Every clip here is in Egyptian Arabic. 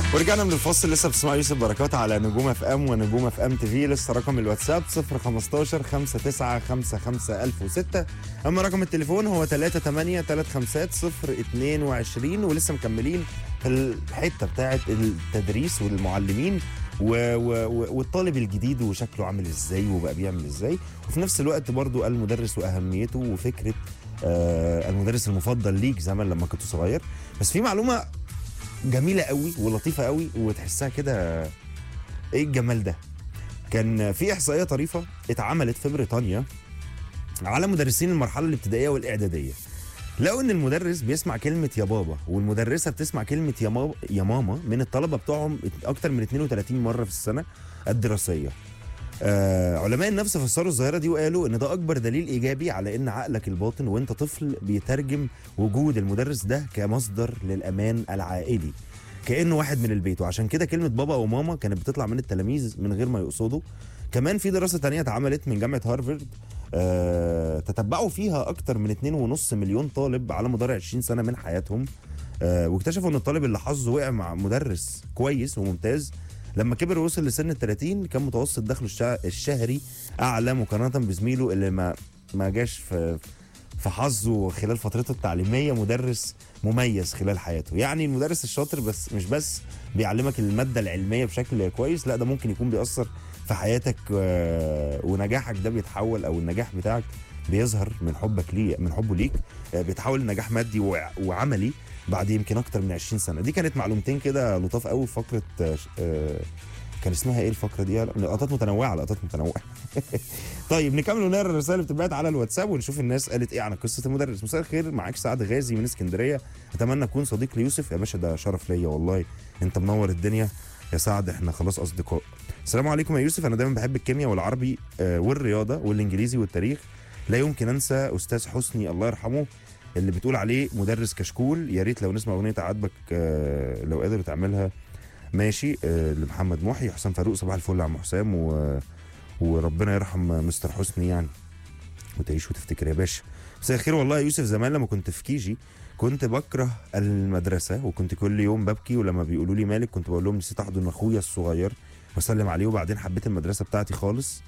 ورجعنا من الفصل لسه بتسمعوا يوسف بركات على نجوم اف ام ونجوم اف ام تي في لسه رقم الواتساب 015 59 55 1006 اما رقم التليفون هو 38 35 022 ولسه مكملين في الحته بتاعه التدريس والمعلمين و و و والطالب الجديد وشكله عامل ازاي وبقى بيعمل ازاي وفي نفس الوقت برضو المدرس واهميته وفكره آه المدرس المفضل ليك زمان لما كنت صغير بس في معلومه جميله قوي ولطيفه قوي وتحسها كده ايه الجمال ده كان في احصائيه طريفه اتعملت في بريطانيا على مدرسين المرحله الابتدائيه والاعداديه لقوا ان المدرس بيسمع كلمه يا بابا والمدرسه بتسمع كلمه يا ماما يا ماما من الطلبه بتوعهم اكتر من 32 مره في السنه الدراسيه آه علماء النفس فسروا الظاهره دي وقالوا ان ده اكبر دليل ايجابي على ان عقلك الباطن وانت طفل بيترجم وجود المدرس ده كمصدر للامان العائلي كانه واحد من البيت وعشان كده كلمه بابا وماما كانت بتطلع من التلاميذ من غير ما يقصدوا كمان في دراسه تانية اتعملت من جامعه هارفارد آه تتبعوا فيها اكتر من 2.5 مليون طالب على مدار 20 سنه من حياتهم آه واكتشفوا ان الطالب اللي حظه وقع مع مدرس كويس وممتاز لما كبر ووصل لسن ال 30 كان متوسط دخله الشع- الشهري اعلى مقارنه بزميله اللي ما ما جاش في في حظه خلال فترته التعليميه مدرس مميز خلال حياته يعني المدرس الشاطر بس مش بس بيعلمك الماده العلميه بشكل كويس لا ده ممكن يكون بيأثر في حياتك آه، ونجاحك ده بيتحول او النجاح بتاعك بيظهر من حبك ليه من حبه ليك آه، بيتحول لنجاح مادي وع- وعملي بعد يمكن اكتر من 20 سنه دي كانت معلومتين كده لطاف قوي في فقره آه، ش- آه، كان اسمها ايه الفقره دي لقطات متنوعه لقطات متنوعه طيب نكمل ونقرا الرسائل اللي بتتبعت على الواتساب ونشوف الناس قالت ايه عن قصه المدرس مساء الخير معاك سعد غازي من اسكندريه اتمنى اكون صديق ليوسف يا باشا ده شرف ليا والله انت منور الدنيا يا سعد احنا خلاص اصدقاء السلام عليكم يا يوسف انا دايما بحب الكيمياء والعربي آه، والرياضه والانجليزي والتاريخ لا يمكن انسى استاذ حسني الله يرحمه اللي بتقول عليه مدرس كشكول يا ريت لو نسمع اغنيه عاجبك آه، لو قادر تعملها ماشي آه، لمحمد محي حسام فاروق صباح الفل يا عم حسام و... وربنا يرحم مستر حسني يعني وتعيش وتفتكر يا باشا مساء الخير والله يا يوسف زمان لما كنت في كيجي كنت بكره المدرسه وكنت كل يوم ببكي ولما بيقولوا لي مالك كنت بقول لهم نسيت احضن اخويا الصغير واسلم عليه وبعدين حبيت المدرسه بتاعتي خالص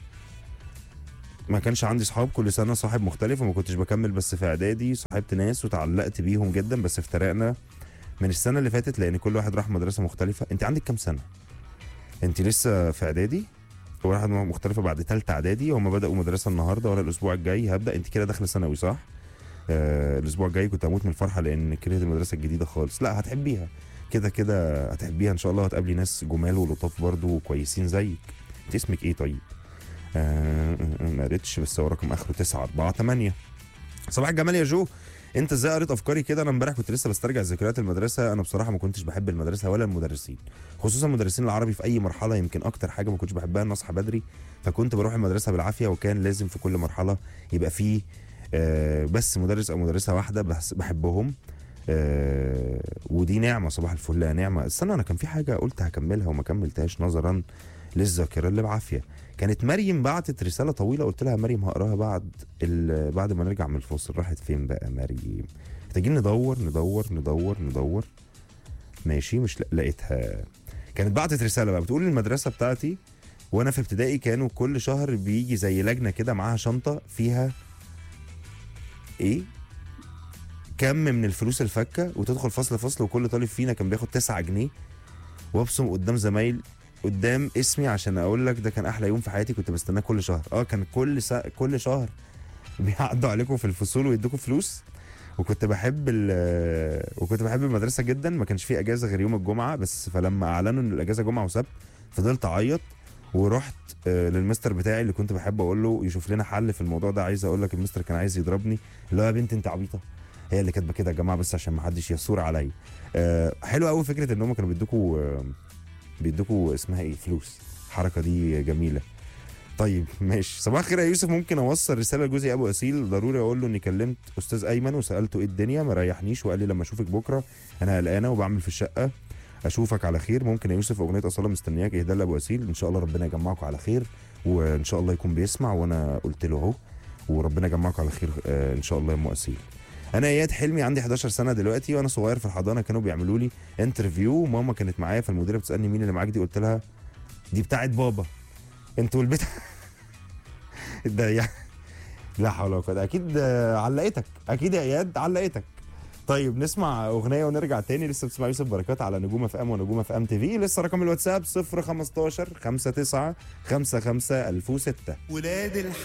ما كانش عندي صحاب كل سنه صاحب مختلف وما كنتش بكمل بس في اعدادي صاحبت ناس وتعلقت بيهم جدا بس افترقنا من السنه اللي فاتت لان كل واحد راح مدرسه مختلفه انت عندك كام سنه انت لسه في اعدادي واحد مختلفه بعد ثالثه اعدادي هم بداوا مدرسه النهارده وانا الاسبوع الجاي هبدا انت كده داخله ثانوي صح آه الاسبوع الجاي كنت هموت من الفرحه لان كرهت المدرسه الجديده خالص لا هتحبيها كده كده هتحبيها ان شاء الله هتقابلي ناس جمال ولطاف برضو وكويسين زيك انت اسمك ايه طيب آه آه، ما قريتش بس هو رقم اخره 9 4 8 صباح الجمال يا جو انت ازاي قريت افكاري كده انا امبارح كنت لسه بسترجع ذكريات المدرسه انا بصراحه ما كنتش بحب المدرسه ولا المدرسين خصوصا مدرسين العربي في اي مرحله يمكن اكتر حاجه ما كنتش بحبها ان اصحى بدري فكنت بروح المدرسه بالعافيه وكان لازم في كل مرحله يبقى فيه آه، بس مدرس او مدرسه واحده بس بحبهم آه، ودي نعمه صباح الفل يا نعمه استنى انا كان في حاجه قلت هكملها وما كملتهاش نظرا للذاكره اللي بعافيه كانت مريم بعتت رساله طويله قلت لها مريم هقراها بعد ال- بعد ما نرجع من الفاصل راحت فين بقى مريم محتاجين ندور ندور ندور ندور ماشي مش لا- لقيتها كانت بعتت رساله بقى بتقول المدرسه بتاعتي وانا في ابتدائي كانوا كل شهر بيجي زي لجنه كده معاها شنطه فيها ايه كم من الفلوس الفكه وتدخل فصل فصل وكل طالب فينا كان بياخد 9 جنيه وابصم قدام زمايل قدام اسمي عشان اقول لك ده كان احلى يوم في حياتي كنت بستناه كل شهر اه كان كل سا... كل شهر بيعدوا عليكم في الفصول ويدوكوا فلوس وكنت بحب ال... وكنت بحب المدرسه جدا ما كانش في اجازه غير يوم الجمعه بس فلما اعلنوا ان الاجازه جمعه وسبت فضلت اعيط ورحت آه، للمستر بتاعي اللي كنت بحب اقول له يشوف لنا حل في الموضوع ده عايز اقول لك المستر كان عايز يضربني اللي هو يا بنت انت عبيطه هي اللي كاتبه كده يا جماعه بس عشان ما حدش يثور عليا آه، حلو قوي فكره ان هم كانوا بيدوكوا آه، بيدوكوا اسمها ايه فلوس الحركه دي جميله طيب ماشي صباح الخير يا يوسف ممكن اوصل رساله لجوزي ابو اسيل ضروري اقول له اني كلمت استاذ ايمن وسالته ايه الدنيا ما ريحنيش وقال لي لما اشوفك بكره انا قلقانه وبعمل في الشقه اشوفك على خير ممكن يا يوسف اغنيه اصاله مستنياك اهدى لابو اسيل ان شاء الله ربنا يجمعكم على خير وان شاء الله يكون بيسمع وانا قلت له اهو وربنا يجمعكم على خير آه، ان شاء الله يا ام اسيل انا اياد حلمي عندي 11 سنه دلوقتي وانا صغير في الحضانه كانوا بيعملوا لي انترفيو وماما كانت معايا فالمديره بتسالني مين اللي معاك دي قلت لها دي بتاعت بابا انتوا البيت ده يعني لا حول ولا قوه اكيد آه، علقتك اكيد يا اياد علقتك طيب نسمع اغنيه ونرجع تاني لسه بتسمع يوسف بركات على نجوم اف ام ونجوم اف ام تي في لسه رقم الواتساب 015 59 55 1006 ولاد الح